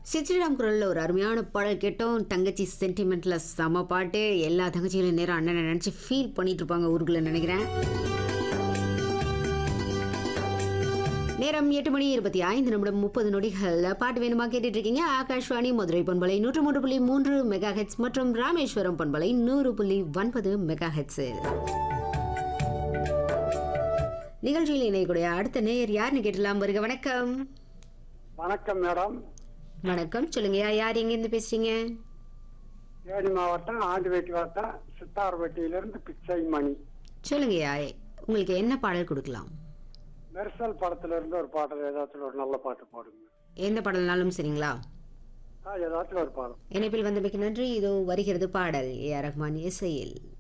சித்ரிராம் குரலில் ஒரு அருமையான பாடல் கேட்டோம் தங்கச்சி சென்டிமெண்ட்ல செம பாட்டு எல்லா தங்கச்சிகளும் நேரம் அண்ணனை நினச்சி ஃபீல் பண்ணிட்டு இருப்பாங்க ஊருக்குள்ள நினைக்கிறேன் நேரம் எட்டு மணி இருபத்தி ஐந்து நிமிடம் முப்பது நொடிகள் பாட்டு வேணுமா கேட்டுட்டு இருக்கீங்க ஆகாஷ்வாணி மதுரை பண்பலை நூற்று மூன்று புள்ளி மூன்று மெகா ஹெட்ஸ் மற்றும் ராமேஸ்வரம் பண்பலை நூறு புள்ளி ஒன்பது மெகா ஹெட்ஸில் நிகழ்ச்சியில் இணையக்கூடிய அடுத்த நேயர் யாருன்னு கேட்டலாம் வருக வணக்கம் வணக்கம் மேடம் வணக்கம் சொல்லுங்கய்யா யார் எங்கேருந்து பேசுறீங்க தேனி மாவட்டம் ஆண்டிவேட்டி வட்டம் சித்தார்பட்டியிலிருந்து பிச்சை மணி சொல்லுங்கய்யா உங்களுக்கு என்ன பாடல் கொடுக்கலாம் மெர்சல் படத்துல இருந்து ஒரு பாடல் ஏதாச்சும் ஒரு நல்ல பாட்டு போடுங்க எந்த பாடல்னாலும் சரிங்களா ஆ ஏதாச்சும் ஒரு பாடம் இணைப்பில் வந்தமைக்கு நன்றி இதோ வருகிறது பாடல் ஏ ஆர் ரஹ்மான் இசையில்